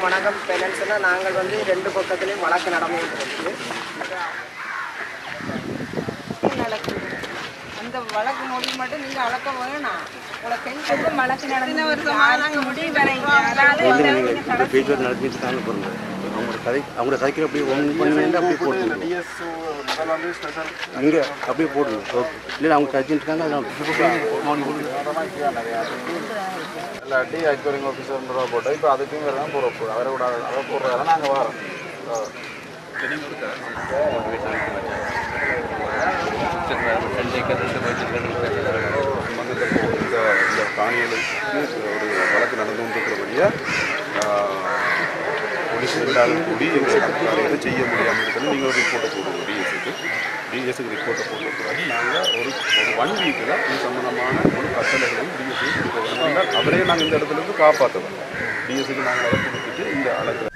வணக்கம் பேரண்ட்ஸ்னா நாங்கள் வந்து ரெண்டு பக்கத்துலேயும் வழக்கு நடந்துகிட்டு இருக்கு நடக்குது அந்த வழக்கு முடிவு மட்டும் நீங்க அளக்க வேணாம் உங்களுக்கு எங்க வழக்கு நடந்து வருஷமா நாங்க முடிவு வரைங்க அதாவது இந்த நீங்க இந்த பேச்சுவார்த்தை நடத்திட்டு இருக்காங்க பாருங்க அவங்களோட கதை அவங்களோட கதைக்கு அப்படியே ஒன் பண்ணி அப்படியே போட்டுருங்க டிஎஸ் முதல்ல வந்து ஸ்பெஷல் அங்கே அப்படியே போடுங்க ஓகே இல்லை அவங்க கழிச்சுட்டு இருக்காங்க அதெல்லாம் இல்லாட்டி அக்வரிங் ஆஃபீஸர்ன்றதா போட்டோம் இப்போ அதுக்கும் வேறு தான் போகிற அவரை கூட அவரை போடுறதால நாங்கள் வரோம் சம்பந்தத்தை போ- இந்த இந்த காணிகளுக்கு ஒரு வழக்கு நடந்து கொண்டிருக்கிறபடியாக போலீஸ் இல்லாத கூடி எங்களுக்கு காரியத்தை செய்ய முடியாமல் இருக்கிறது நீங்கள் ஒரு ரிப்போர்ட்டை போடுவோம் டிஎஸ்க்கு டிஎஸ்க்கு ரிப்போர்ட்டை போட்ட பிறகு நாங்கள் ஒரு ஒரு ஒன் வீக்கில் இது சம்பந்தமான முழு கட்டளைகளையும் டிஎஸ்க்கு அவரே நாங்கள் இந்த இடத்துல இருந்து காப்பாற்றுவோம் டிஎஸ்க்கு நாங்கள் அதை கொடுத்துட்டு இந்த அளத்தில்